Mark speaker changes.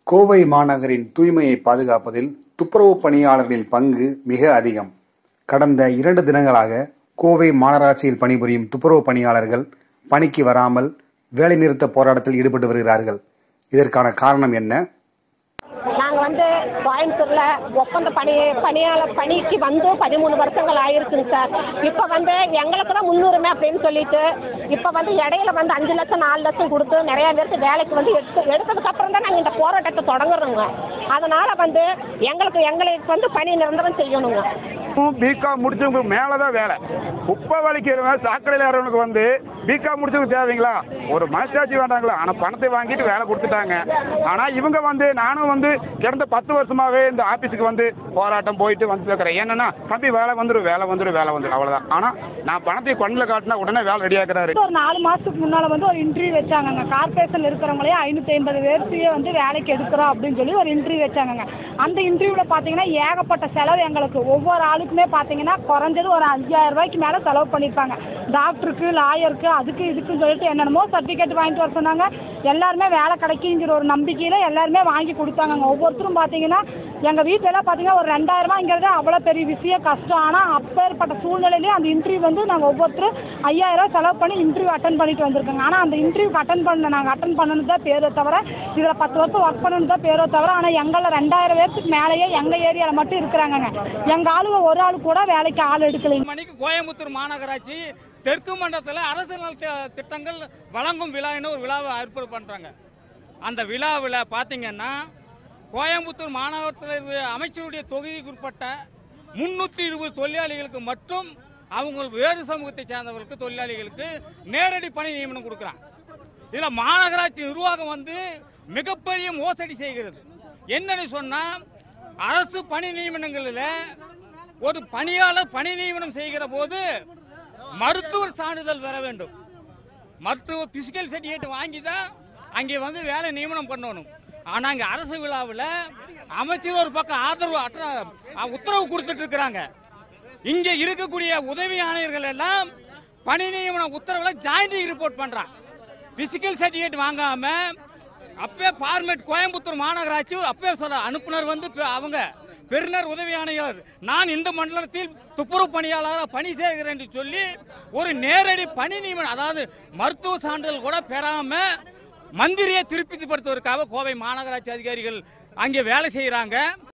Speaker 1: கோவை மாநகரின் தூய்மையை பாதுகாப்பதில் துப்புரவு பணியாளர்களின் பங்கு மிக அதிகம் கடந்த இரண்டு தினங்களாக கோவை மாநகராட்சியில் பணிபுரியும் துப்புரவு பணியாளர்கள் பணிக்கு வராமல் வேலைநிறுத்த போராட்டத்தில் ஈடுபட்டு வருகிறார்கள் இதற்கான காரணம் என்ன
Speaker 2: நாங்கள் வந்து கோயம்புத்தூர்ல ஒப்பந்த பணி பணியாளர் பணிக்கு வந்து பதிமூணு வருஷங்கள் ஆயிருக்குங்க சார் இப்போ வந்து எங்களுக்கு தான் முன்னுரிமை அப்படின்னு சொல்லிட்டு இப்போ வந்து இடையில வந்து அஞ்சு லட்சம் நாலு லட்சம் கொடுத்து நிறைய பேருக்கு வேலைக்கு வந்து எடுத்து எடுத்ததுக்கு அப்புறம் தான் நாங்கள் இந்த போராட்டத்தை தொடங்குறோங்க அதனால வந்து எங்களுக்கு எங்களுக்கு வந்து பணி நிரந்தரம் செய்யணுங்க
Speaker 3: பிகாம் முடிச்சவங்களுக்கு மேலே தான் வேலை குப்பை வலிக்கிறவங்க சாக்கடையில் ஏறவனுக்கு வந்து பிகாம் முடிச்சவங்க தேவைங்களா ஒரு மனசாட்சி வேண்டாங்களா ஆனால் பணத்தை வாங்கிட்டு வேலை கொடுத்துட்டாங்க ஆனால் இவங்க வந்து நானும் வந்து கிடந்த பத்து வருஷமாகவே இந்த ஆஃபீஸுக்கு வந்து போராட்டம் போயிட்டு வந்து இருக்கிறேன் என்னன்னா தம்பி வேலை வந்துடும் வேலை வந்துடும் வேலை வந்துடும் அவ்வளோதான் ஆனால் நான் பணத்தை கண்ணில் காட்டினா உடனே வேலை ரெடி ஆக்குறாரு
Speaker 4: ஒரு நாலு மாசத்துக்கு முன்னால வந்து ஒரு இன்டர்வியூ வச்சாங்கங்க கார்பரேஷன்ல இருக்கிறவங்களே ஐநூத்தி ஐம்பது பேர்த்தையே வந்து வேலைக்கு எடுக்கிறோம் அப்படின்னு சொல்லி ஒரு இன்டர்வியூ வச்சாங்கங்க அந்த இன்டர்வியூல பாத்தீங்கன்னா ஏகப்பட்ட செலவு எங்களுக்கு ஒவ்வொரு ஆளுக்குமே பாத்தீங்கன்னா குறைஞ்சது ஒரு அஞ்சாயிரம் ரூபாய்க்கு மேல செலவு பண்ணிருப்பாங்க டாக்டருக்கு லாயருக்கு அதுக்கு இதுக்குன்னு சொல்லிட்டு என்னென்னமோ சர்டிஃபிகேட் வாங்கிட்டு வர சொன்னாங்க எல்லாருமே வேலை கிடைக்குங்கிற ஒரு நம்பிக்கையில எல்லாருமே வாங்கி கொடுத்தாங்க ஒவ்வொருத்தரும் பாத்தீங்கன்னா எங்க வீட்டுல எல்லாம் பாத்தீங்கன்னா ஒரு ரெண்டாயிரம் ரூபாய்ங்கிறது அவ்வளவு பெரிய விஷயம் கஷ்டம் ஆனா அப்பேற்பட்ட சூழ்நிலையிலேயே அந்த இன்டர்வியூ வந்து நாங்க ஒவ்வொருத்தரும் ஐயாயிரம் ரூபாய் செலவு பண்ணி இன்டர்வியூ அட்டன் பண்ணிட்டு வந்திருக்கோங்க ஆனா அந்த இன்டர்வியூக்கு அட்டன் பண்ண நாங்க அட்டன் பண்ணணும் தான் பேரோ தவிர இதுல பத்து வருஷம் ஒர்க் பண்ணணும் தான் பேரோ தவிர ஆனா எங்கள ரெண்டாயிரம் பேருக்கு மேலேயே எங்க ஏரியால மட்டும் இருக்கிறாங்க எங்க ஆளுங்க ஒரு ஆள் கூட வேலைக்கு ஆள் எடுக்கலைங்க
Speaker 5: மணிக்கு கோயம்புத்தூர் மாநகராட்சி தெற்கு மண்டலத்தில் அரசு நல தி- திட்டங்கள் வழங்கும் விழான்னு ஒரு விழாவை ஏற்பாடு பண்ணுறாங்க அந்த விழாவில் பார்த்தீங்கன்னா கோயம்புத்தூர் மாநகரத்தில் அமைச்சருடைய தொகுதிக்கு உட்பட்ட முன்னூற்றி இருபது தொழிலாளிகளுக்கு மட்டும் அவங்க வேறு சமூகத்தை சேர்ந்தவர்களுக்கு தொழிலாளிகளுக்கு நேரடி பணி நியமனம் கொடுக்குறாங்க இதில் மாநகராட்சி நிர்வாகம் வந்து மிகப்பெரிய மோசடி செய்கிறது என்னன்னு சொன்னால் அரசு பணி நியமனங்களில் ஒரு பணியாளர் பணி நியமனம் செய்கிற போது மருத்துவர் சான்றிதழ் பெற வேண்டும் மருத்துவ பிசிக்கல் சர்டிஃபிகேட் வாங்கி தான் அங்கே வந்து வேலை நியமனம் பண்ணணும் ஆனால் இங்கே அரசு விழாவில் அமைச்சர் ஒரு பக்கம் ஆதரவு அற்ற அ- உத்தரவு கொடுத்துட்டு இருக்கிறாங்க இங்கே இருக்கக்கூடிய உதவி ஆணையர்கள் எல்லாம் பணி நியமன உத்தரவில் ஜாயிண்டிங் ரிப்போர்ட் பண்ணுறான் பிசிக்கல் சர்டிஃபிகேட் வாங்காம அப்பவே ஃபார்மேட் கோயம்புத்தூர் மாநகராட்சி அப்பவே சொல்ல அனுப்புனர் வந்து பெ- அவங்க பெருநர் உதவி ஆணையாளர் நான் இந்த மண்டலத்தில் துப்புரவு பணியாளராக பணி செய்கிறேன் என்று சொல்லி ஒரு நேரடி பணி நியமனம் அதாவது மருத்துவ சான்றிதழ் கூட பெறாம மந்திரியை திருப்திப்படுத்துவதற்காக கோவை மாநகராட்சி அதிகாரிகள் அங்கே வேலை செய்கிறாங்க